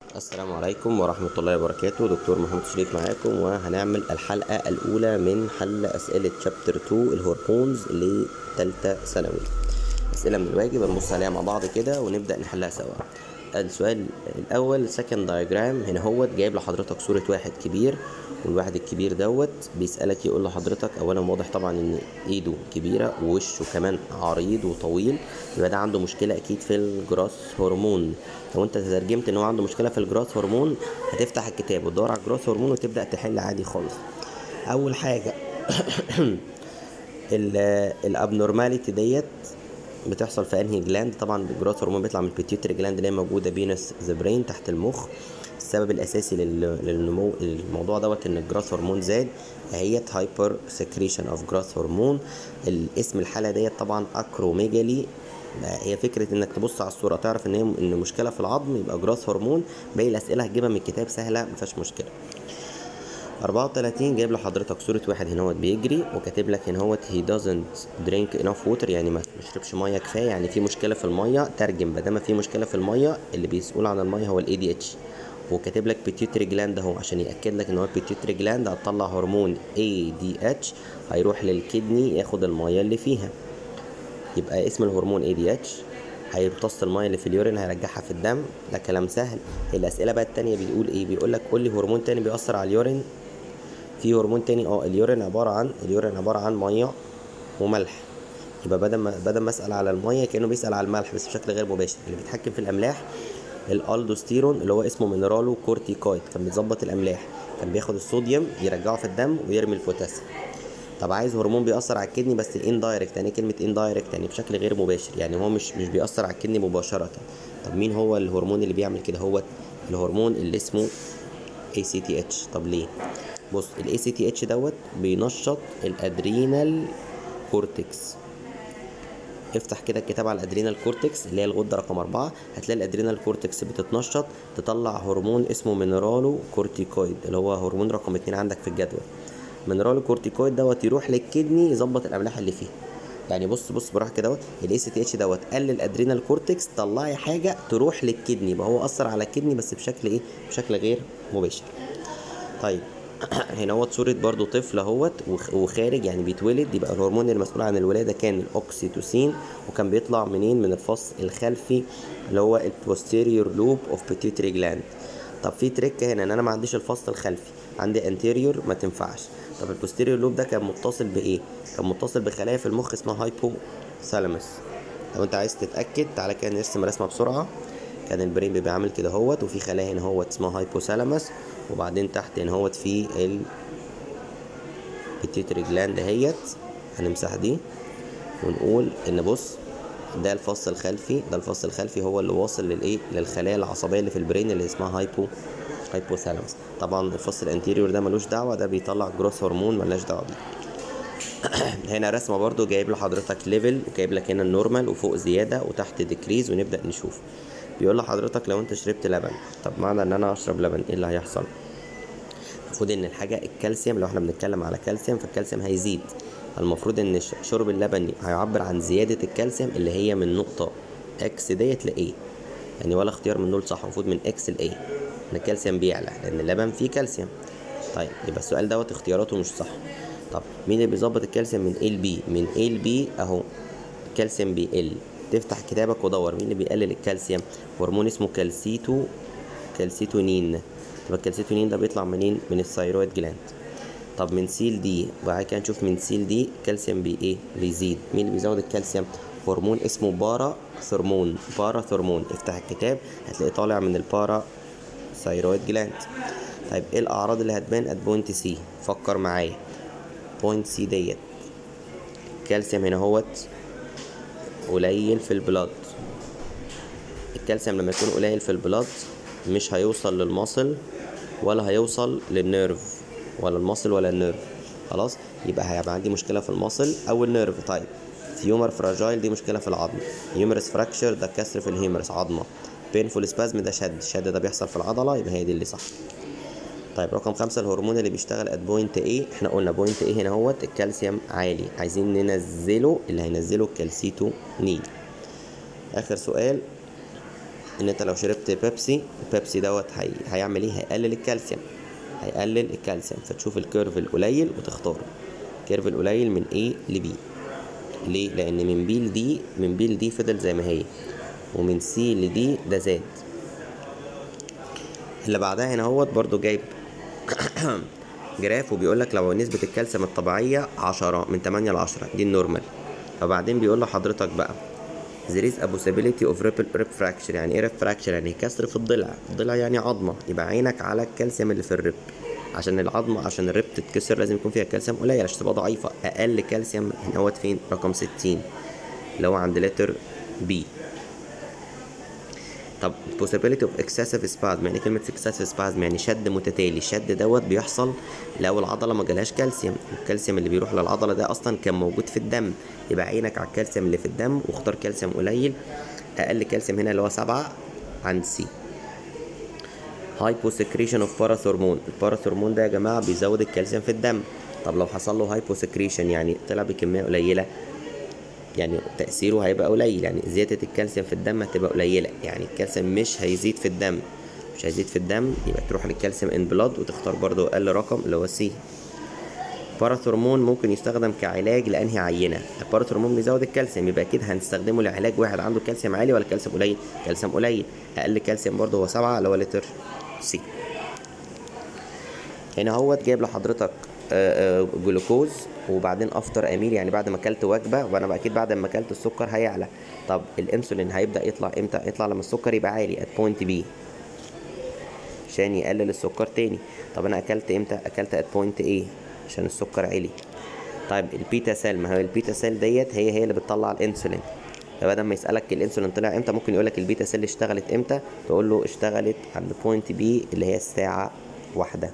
السلام عليكم ورحمة الله وبركاته دكتور محمد شريف معاكم وهنعمل الحلقة الأولى من حل أسئلة شابتر 2 الهرمونز لتالتة ثانوي أسئلة من الواجب هنبص عليها مع بعض كده ونبدأ نحلها سوا السؤال الأول سكند دايجرام هنا هو جايب لحضرتك صورة واحد كبير والواحد الكبير دوت بيسألك يقول لحضرتك أولا واضح طبعا إن إيده كبيرة ووشه كمان عريض وطويل يبقى ده عنده مشكلة أكيد في الجراس هرمون لو أنت ترجمت إن هو عنده مشكلة في الجراس هرمون هتفتح الكتاب وتدور على الجراس هرمون وتبدأ تحل عادي خالص أول حاجة الابنورماليتي ديت بتحصل في انهي جلاند طبعا الجراس هرمون بيطلع من البيتيوتري جلاند اللي هي موجوده بينس ذا برين تحت المخ السبب الاساسي لل- للنمو الموضوع دوت ان الجراس هرمون زاد هيت هايبر سكريشن اوف جراس هرمون الاسم الحاله ديت طبعا اكروميجالي هي فكرة انك تبص على الصورة تعرف ان هي ان مشكلة في العظم يبقى جراس هرمون باقي الاسئلة هتجيبها من الكتاب سهلة مفيهاش مشكلة 34 جايب لحضرتك صورة واحد هنا هو بيجري وكاتب لك هنا هو he doesn't drink enough water يعني ما بيشربش ميه كفايه يعني في مشكله في الميه ترجم بدل في مشكله في الميه اللي بيسؤول عن الميه هو الاي دي اتش وكاتب لك بيتيوتري جلاند اهو عشان ياكد لك ان هو البيتيوتري جلاند هتطلع هرمون اي دي اتش هيروح للكدني ياخد الميه اللي فيها يبقى اسم الهرمون اي دي اتش هيمتص الميه اللي في اليورين هيرجعها في الدم ده كلام سهل الاسئله بقى التانية بيقول ايه بيقول لك قول لي هرمون تاني بيأثر على اليورين في هرمون تاني اه اليورين عباره عن اليورين عباره عن ميه وملح يبقى بدل ما بدل ما اسال على الميه كانه بيسال على الملح بس بشكل غير مباشر اللي بيتحكم في الاملاح الالدوستيرون اللي هو اسمه مينرالو كورتيكويد كان بيظبط الاملاح كان بياخد الصوديوم يرجعه في الدم ويرمي البوتاسيوم طب عايز هرمون بيأثر على الكدني بس اندايركت يعني كلمة اندايركت يعني بشكل غير مباشر يعني هو مش مش بيأثر على الكدني مباشرة طب مين هو الهرمون اللي بيعمل كده هو الهرمون اللي اسمه ACTH طب ليه بص ال ACTH دوت بينشط الادرينال كورتكس افتح كده الكتاب على الادرينال كورتكس اللي هي الغده رقم أربعة هتلاقي الادرينال كورتكس بتتنشط تطلع هرمون اسمه مينرالو كورتيكويد اللي هو هرمون رقم اتنين عندك في الجدول مينرالو كورتيكويد دوت يروح للكدني يظبط الاملاح اللي فيه يعني بص بص براحه كده دوت الاي سي تي اتش دوت قلل الادرينال كورتكس طلعي حاجه تروح للكدني يبقى هو اثر على الكدني بس بشكل ايه بشكل غير مباشر طيب هنا هو صورة برضو طفل اهوت وخ- وخارج يعني بيتولد يبقى الهرمون المسؤول عن الولادة كان الأوكسيتوسين وكان بيطلع منين من الفص الخلفي اللي هو البوستيريور لوب اوف بيتيوتري جلاند طب في تريك هنا ان انا ما عنديش الفص الخلفي عندي انتيريور ما تنفعش طب البوستيريور لوب ده كان متصل بايه كان متصل بخلايا في المخ اسمها هايبو ثالاموس لو انت عايز تتاكد تعالى كده نرسم رسمه بسرعه كان البرين بيبقى عامل كده هوت وفي خلايا هنا هوت اسمها هايبوثالاموس وبعدين تحت هنا هوت في ال بيتيوتري جلاند اهيت هنمسح دي ونقول ان بص ده الفص الخلفي ده الفص الخلفي هو اللي واصل للايه للخلايا العصبيه اللي في البرين اللي اسمها هايبو هايبوثالاموس طبعا الفص الانتيريور ده ملوش دعوه ده بيطلع جروث هرمون ملناش دعوه بيه هنا رسمه برضو جايب لحضرتك ليفل وجايب لك هنا النورمال وفوق زياده وتحت ديكريز ونبدا نشوف بيقول لحضرتك لو انت شربت لبن طب معنى ان انا اشرب لبن ايه اللي هيحصل المفروض ان الحاجه الكالسيوم لو احنا بنتكلم على كالسيوم فالكالسيوم هيزيد المفروض ان ش- شرب اللبن هيعبر عن زياده الكالسيوم اللي هي من نقطه اكس ديت لايه يعني ولا اختيار من دول صح المفروض من اكس لايه ان الكالسيوم بيعلى لان اللبن فيه كالسيوم طيب يبقى السؤال دوت اختياراته مش صح طب مين اللي بيظبط الكالسيوم من A ل B من A ل B اهو الكالسيوم بيقل تفتح كتابك ودور مين اللي بيقلل الكالسيوم هرمون اسمه كالسيتو كالسيتونين طب الكالسيتونين ده بيطلع منين من الثايرويد جلاند طب من سيل دي وبعد كده نشوف من سيل دي الكالسيوم بي ايه بيزيد مين اللي بيزود الكالسيوم هرمون اسمه بارا ثرمون بارا ثرمون افتح الكتاب هتلاقيه طالع من البارا ثايرويد جلاند طيب ايه الاعراض اللي هتبان ات بوينت سي فكر معايا بوينت سي ديت الكالسيوم هنا هوت قليل في البلاد الكالسيوم لما يكون قليل في البلاد مش هيوصل للمصل ولا هيوصل للنيرف ولا المصل ولا النيرف خلاص يبقى هيبقى عندي مشكله في المصل او النيرف طيب تيومر فراجايل دي مشكله في العظم هيومرس فراكشر ده كسر في الهيومرس عظمه بينفول سبازم ده شد الشد ده بيحصل في العضله يبقى هي دي اللي صح طيب رقم خمسة الهرمون اللي بيشتغل ات بوينت ايه احنا قلنا بوينت ايه هنا هوت الكالسيوم عالي عايزين ننزله اللي هينزله الكالسيتونين اخر سؤال ان انت لو شربت بيبسي البيبسي دوت هي... هيعمل ايه هيقلل الكالسيوم هيقلل الكالسيوم فتشوف الكيرف القليل وتختاره الكيرف القليل من A ل B ليه لان من B ل D من B ل D فضل زي ما هي ومن C ل D ده زاد اللي بعدها هنا اهوت برضو جايب جراف وبيقول لك لو نسبة الكالسيوم الطبيعية عشرة من تمانية لعشرة دي النورمال فبعدين بيقول لحضرتك بقى there is a possibility of rip fracture يعني ايه rip fracture يعني كسر في الضلع الضلع يعني عظمة يبقى عينك على الكالسيوم اللي في الرب عشان العظمة عشان الرب تتكسر لازم يكون فيها كالسيوم قليل عشان تبقى ضعيفة أقل كالسيوم هنا هوت فين رقم ستين اللي هو عند لتر بي طب possibility of excessive spasm يعني كلمة excessive spasm يعني شد متتالي الشد دوت بيحصل لو العضلة ما جالهاش كالسيوم الكالسيوم اللي بيروح للعضلة ده أصلا كان موجود في الدم يبقى عينك على الكالسيوم اللي في الدم واختار كالسيوم قليل أقل كالسيوم هنا اللي هو سبعة عند سي هايبوسكريشن اوف باراثورمون الباراثورمون ده يا جماعة بيزود الكالسيوم في الدم طب لو حصل له هايبوسكريشن يعني طلع بكمية قليلة يعني تأثيره هيبقى قليل يعني زيادة الكالسيوم في الدم هتبقى قليلة يعني الكالسيوم مش هيزيد في الدم مش هيزيد في الدم يبقى تروح للكالسيوم ان بلاد وتختار برضو أقل رقم اللي هو سي باراثورمون ممكن يستخدم كعلاج لأنهي عينة الباراثورمون بيزود الكالسيوم يبقى أكيد هنستخدمه لعلاج واحد عنده كالسيوم عالي ولا كالسيوم قليل كالسيوم قليل أقل كالسيوم برضو هو سبعة اللي هو لتر سي هنا اهوت جايب لحضرتك جلوكوز وبعدين افتر اميل يعني بعد ما اكلت وجبه وانا بقى اكيد بعد ما اكلت السكر هيعلى طب الانسولين هيبدا يطلع امتى يطلع لما السكر يبقى عالي ات بوينت بي عشان يقلل السكر تاني طب انا اكلت امتى اكلت ات بوينت ايه عشان السكر عالي طيب البيتا سيل ما هو البيتا سيل ديت هي هي اللي بتطلع الانسولين فبدل ما يسالك الانسولين طلع امتى ممكن يقول لك البيتا سيل اشتغلت امتى تقول له اشتغلت عند بوينت بي اللي هي الساعه واحدة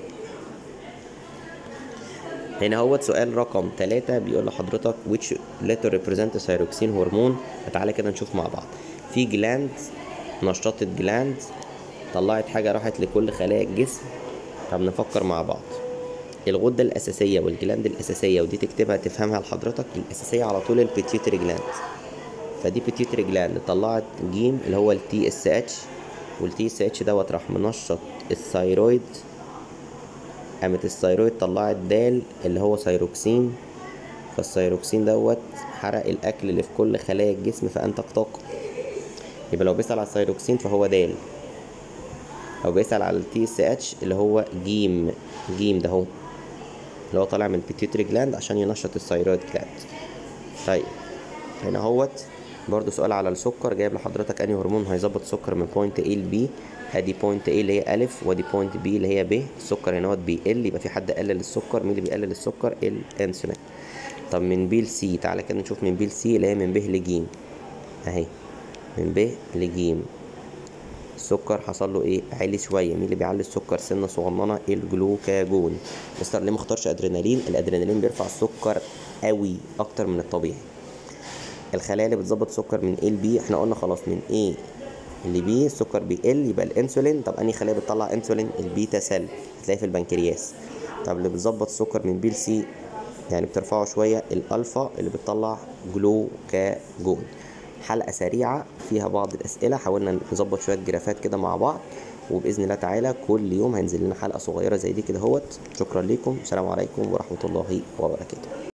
هنا هو سؤال رقم ثلاثة بيقول لحضرتك which letter represent thyroxine هرمون تعالى كده نشوف مع بعض في جلاند نشطت جلاند طلعت حاجة راحت لكل خلايا الجسم طب نفكر مع بعض الغدة الأساسية والجلاند الأساسية ودي تكتبها تفهمها لحضرتك الأساسية على طول البيتيوتري جلاند فدي بيتيوتري جلاند طلعت جيم اللي هو التي اس اتش والتي اس اتش دوت راح منشط الثايرويد قامت الثايرويد طلعت دال اللي هو ثايروكسين فالثايروكسين دوت حرق الاكل اللي في كل خلايا الجسم فانتج طاقه يبقى لو بيسأل على الثايروكسين فهو دال لو بيسأل على التي اس اتش اللي هو جيم جيم ده هو اللي هو طالع من البيتيوتري جلاند عشان ينشط الثايرويد جلاند طيب هنا اهوت برضو سؤال على السكر جايب لحضرتك انهي هرمون هيظبط السكر من بوينت A ل B ادي بوينت A اللي هي الف وادي بوينت B اللي هي ب السكر هنا بيقل يبقى في حد قلل السكر مين اللي بيقلل السكر الانسولين طب من B ل C تعالى كده نشوف من B ل C اللي هي من ب ل ج اهي من ب ل ج السكر حصل له ايه عالي شويه مين اللي بيعلي السكر سنه صغننه الجلوكاجون مستر ليه مختارش ادرينالين الادرينالين بيرفع السكر قوي اكتر من الطبيعي الخلايا اللي بتظبط سكر من A ل B احنا قلنا خلاص من A ل B السكر بيقل يبقى الانسولين طب انهي خلايا بتطلع انسولين البيتا سيل هتلاقيه في البنكرياس طب اللي بتظبط السكر من B ل C يعني بترفعه شويه الالفا اللي بتطلع جلوكاجون حلقه سريعه فيها بعض الاسئله حاولنا نظبط شويه جرافات كده مع بعض وباذن الله تعالى كل يوم هينزل لنا حلقه صغيره زي دي كده اهوت شكرا لكم السلام عليكم ورحمه الله وبركاته